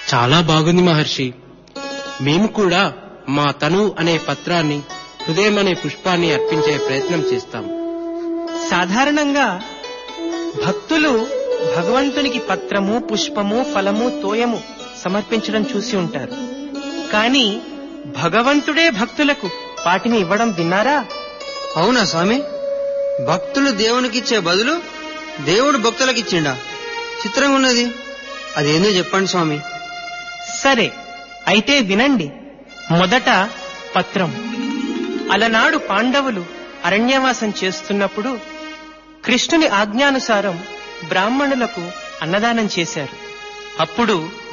చాలా బాగుంది మహర్షి మేము కూడా మా తను అనే పత్రాన్ని హృదయం అనే పుష్పాన్ని అర్పించే ప్రయత్నం చేస్తాం సాధారణంగా భక్తులు భగవంతునికి పత్రము పుష్పము ఫలము తోయము సమర్పించడం చూసి ఉంటారు కానీ భగవంతుడే భక్తులకు వాటిని ఇవ్వడం విన్నారా అవునా స్వామి భక్తులు దేవునికిచ్చే బదులు దేవుడు భక్తులకిచ్చిండా చిత్రంగా ఉన్నది అదేందో చెప్పండి స్వామి సరే అయితే వినండి మొదట పత్రం అలనాడు పాండవులు అరణ్యవాసం చేస్తున్నప్పుడు కృష్ణుని ఆజ్ఞానుసారం బ్రాహ్మణులకు అన్నదానం చేశారు అప్పుడు